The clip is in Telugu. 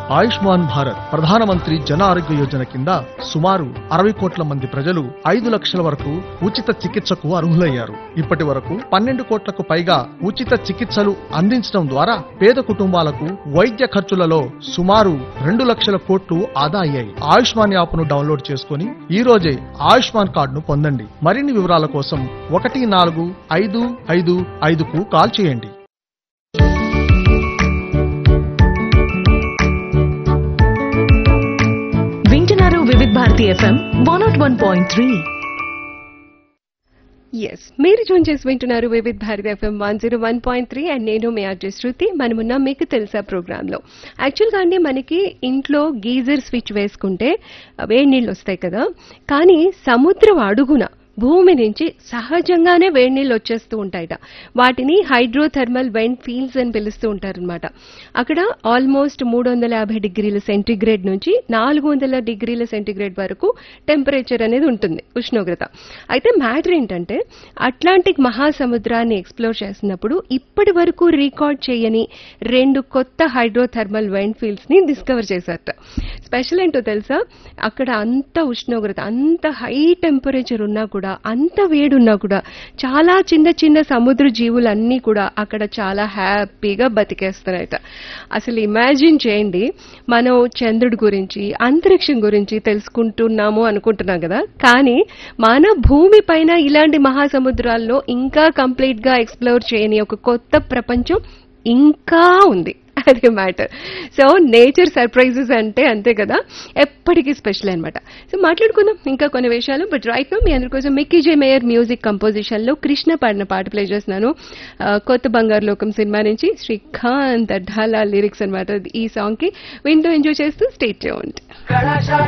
ఆయుష్మాన్ భారత్ ప్రధానమంత్రి జన ఆరోగ్య యోజన కింద సుమారు అరవై కోట్ల మంది ప్రజలు ఐదు లక్షల వరకు ఉచిత చికిత్సకు అర్హులయ్యారు ఇప్పటి వరకు పన్నెండు కోట్లకు పైగా ఉచిత చికిత్సలు అందించడం ద్వారా పేద కుటుంబాలకు వైద్య ఖర్చులలో సుమారు రెండు లక్షల కోట్లు ఆదా అయ్యాయి ఆయుష్మాన్ యాప్ ను డౌన్లోడ్ చేసుకుని ఈ రోజే ఆయుష్మాన్ కార్డును పొందండి మరిన్ని వివరాల కోసం ఒకటి నాలుగు ఐదు ఐదు ఐదుకు కాల్ చేయండి వింటున్నారు Vividh Bharati FM one nought one point three yes మీరు జూన్ చేసి వింటున్నారు Vividh Bharati FM one zero one point three and నేను మీ ఆర్జే శృతి మనమున్న మీకు తెలుసా ప్రోగ్రాంలో యాక్చువల్గా అండి మనకి ఇంట్లో గీజర్ స్విచ్ వేసుకుంటే వేడి నీళ్ళు వస్తాయి కదా కానీ సముద్రం అడుగున భూమి నుంచి సహజంగానే వేడి నీళ్ళు వచ్చేస్తూ ఉంటాయట వాటిని హైడ్రోథర్మల్ వెంట్ ఫీల్డ్స్ అని పిలుస్తూ ఉంటారనమాట అక్కడ ఆల్మోస్ట్ మూడు వందల యాభై డిగ్రీల సెంటీగ్రేడ్ నుంచి నాలుగు వందల డిగ్రీల సెంటీగ్రేడ్ వరకు టెంపరేచర్ అనేది ఉంటుంది ఉష్ణోగ్రత అయితే మ్యాటర్ ఏంటంటే అట్లాంటిక్ మహాసముద్రాన్ని ఎక్స్ప్లోర్ చేసినప్పుడు ఇప్పటి వరకు రికార్డ్ చేయని రెండు కొత్త హైడ్రోథర్మల్ వెంట్ ఫీల్డ్స్ ని డిస్కవర్ చేశారట స్పెషల్ ఏంటో తెలుసా అక్కడ అంత ఉష్ణోగ్రత అంత హై టెంపరేచర్ ఉన్నా కూడా అంత వేడున్నా కూడా చాలా చిన్న చిన్న సముద్ర జీవులన్నీ కూడా అక్కడ చాలా హ్యాపీగా బతికేస్తున్నాయట అసలు ఇమాజిన్ చేయండి మనం చంద్రుడి గురించి అంతరిక్షం గురించి తెలుసుకుంటున్నాము అనుకుంటున్నాం కదా కానీ మన భూమి పైన ఇలాంటి మహాసముద్రాల్లో ఇంకా కంప్లీట్ గా ఎక్స్ప్లోర్ చేయని ఒక కొత్త ప్రపంచం ఇంకా ఉంది అదే మ్యాటర్ సో నేచర్ సర్ప్రైజెస్ అంటే అంతే కదా ఎప్పటికీ స్పెషల్ అనమాట సో మాట్లాడుకుందాం ఇంకా కొన్ని విషయాలు బట్ రైట్ నో మీ అందరి కోసం Mickey J Meyer music composition లో కృష్ణ పాడిన పాట ప్లే చేస్తున్నాను ఆ, కొత్త బంగారు లోకం సినిమా నుంచి శ్రీకాంత్ అడ్డాల లిరిక్స్ అనమాట ఈ సాంగ్ కి వింటూ ఎంజాయ్ చేస్తూ స్టేట్ చేయండి కళాశాల